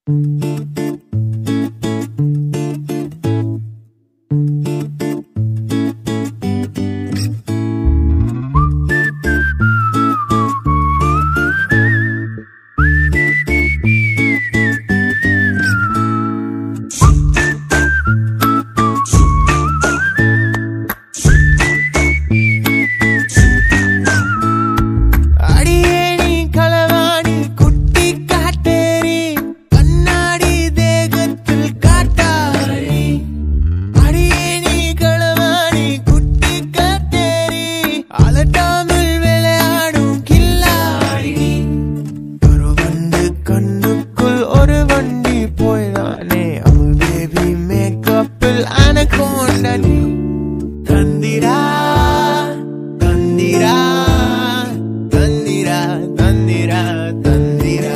அடியே நீ களவாணி குட்டி காட்டேரி கண்ணாடி தேகத்தில் காட்டாரி அடியே நீ களவாணி குட்டி காட்டேரி அலட்டாமல் விளையாடும் கில்லாடி ஒரு வண்டு கண்ணுக்குள் ஒரு வண்டி போய்தானே அவள் பேபி மேக்கப்பில் அனகோண்ட நீ தந்திரா தந்திரா தந்திரா தந்திரா தந்திரா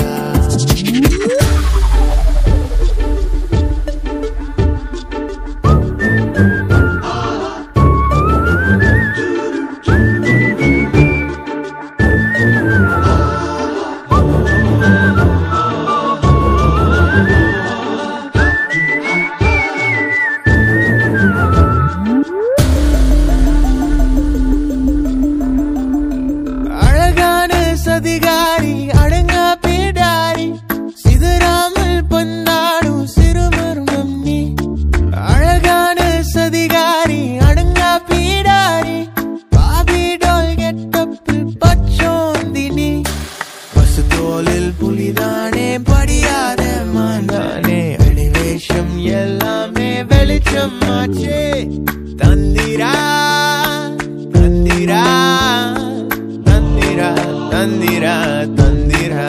அழகான சதிகாரி அடங்கா பேடாரி சிதறாமல் பந்தாடும் சிறுமர்மம் நீ அழகான சதிகாரி அடங்கா பீடாரி பாபி டால் கெட்டப்பில் பச்சோந்தினி பசு தோலில் புலிதானே படியாத மானானே அடிவேஷம் எல்லாமே வெளிச்சம் ஆச்சே தந்திரா தந்திரா தந்திரா தந்திரா தந்திரா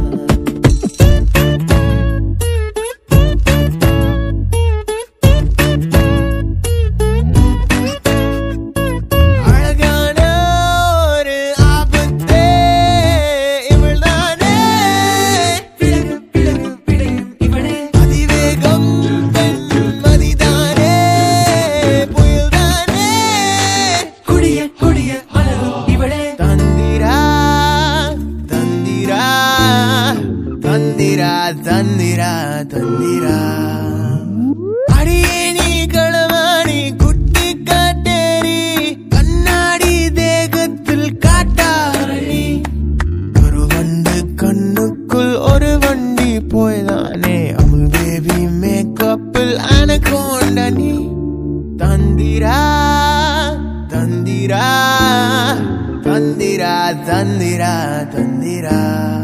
அழகான ஒரு ஆபத்தே இவள்தானே பிழகு பிழகு பிழையும் இவளே அதிவேகம் பெண் மதிதானே புயல்தானே குடிய குடிய மலரும் இவளே தந்திரா தந்திரா தந்திரா தந்திரா தந்திரா அடியே நீ களவாணி குட்டி காட்டேரி கண்ணாடி தேகத்தில் காட்டாரி ஒரு வண்டு கண்ணுக்குள் ஒரு வண்டி போய்தானே அமுல் பேபி மேக்கப்பில் அனகோண்ட நீ தந்திரா தந்திரா தந்திரா தந்திரா தந்திரா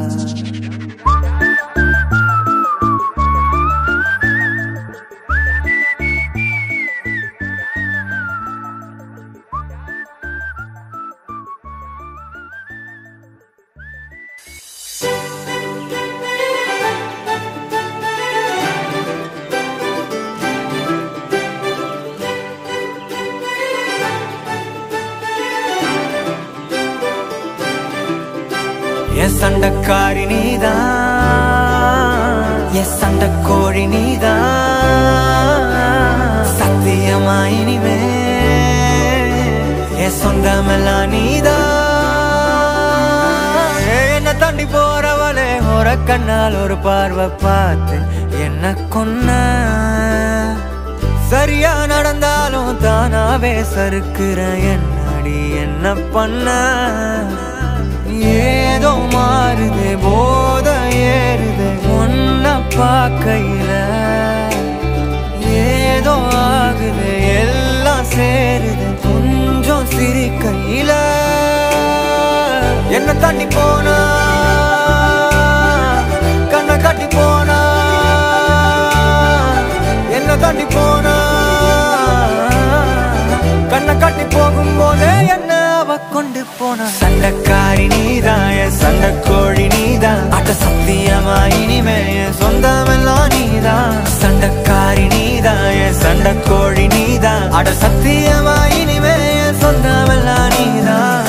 என் சண்டக்காரி நீதான் என் சண்டக்கோழி நீதான் சத்தியமா இனிமே என் சொந்தமெல்லாம் நீதான் என்ன தாண்டி போறவளே ஒரு கண்ணால் ஒரு பார்வை பார்த்து என்ன கொன்ன சரியா நடந்தாலும் தானாவே சறுக்குற என்னடி என்ன பண்ண ஏதோ மாறுது போத ஏறுது ஒன்ன பார்க்கையில ஏதோ ஆகுது எல்லாம் சேருது கொஞ்சம் சிரிக்கையில என்ன தண்ணி போனா கண்ணை கட்டி போனா என்ன தண்ணி போனா கண்ணை கட்டி போகும்போதே என்ன அவ கொண்டு போனா சண்டைக்காரி நீதான் என் சண்டைக்கோழி நீதான் அட்ட சத்தியமா இனிமே என் சொந்தமெல்லாம் நீதான் சண்டைக்காரி நீதான் என் சண்டைக்கோழி நீதான் அட சத்தியமா இனிமே என் சொந்தமெல்லாம் நீதான்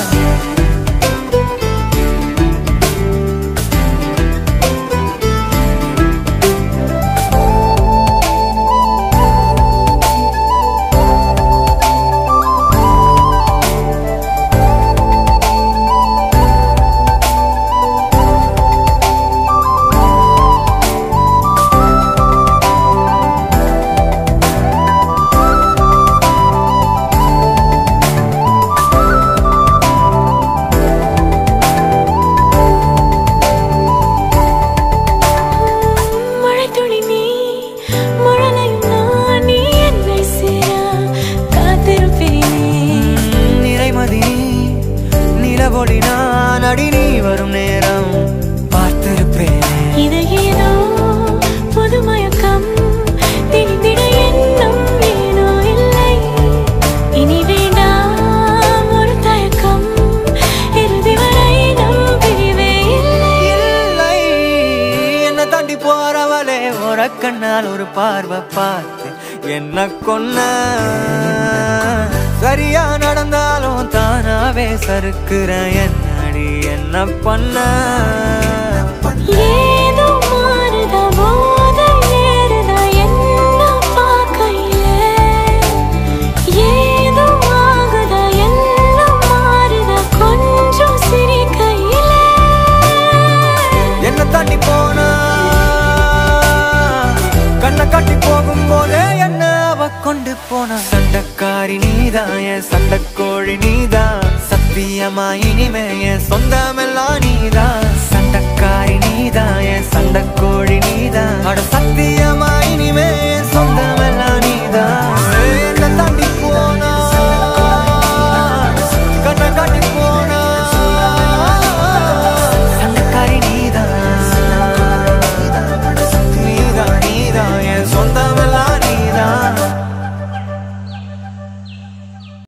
போலே ஒரு கண்ணால் ஒரு பார்வை பார்த்து என்ன கொன்ன சரியா நடந்தாலும் தானாவே சறுக்குற என்னடி என்ன பண்ண ஏதோ மாறுதா போதை ஏறுதா என்ன பார்க்கையில ஏதோ ஆகுதா எல்லாம் மாறுதா கொஞ்சம் சிரிக்கையில என்ன தாண்டி போனா கண்ணை காட்டி போகும்போதே என்ன அவ கொண்டு போனா சண்டைக்காரி நீதான் என் சண்டைக்கோழி நீதான் சத்தியமா இனிமே என் சொந்த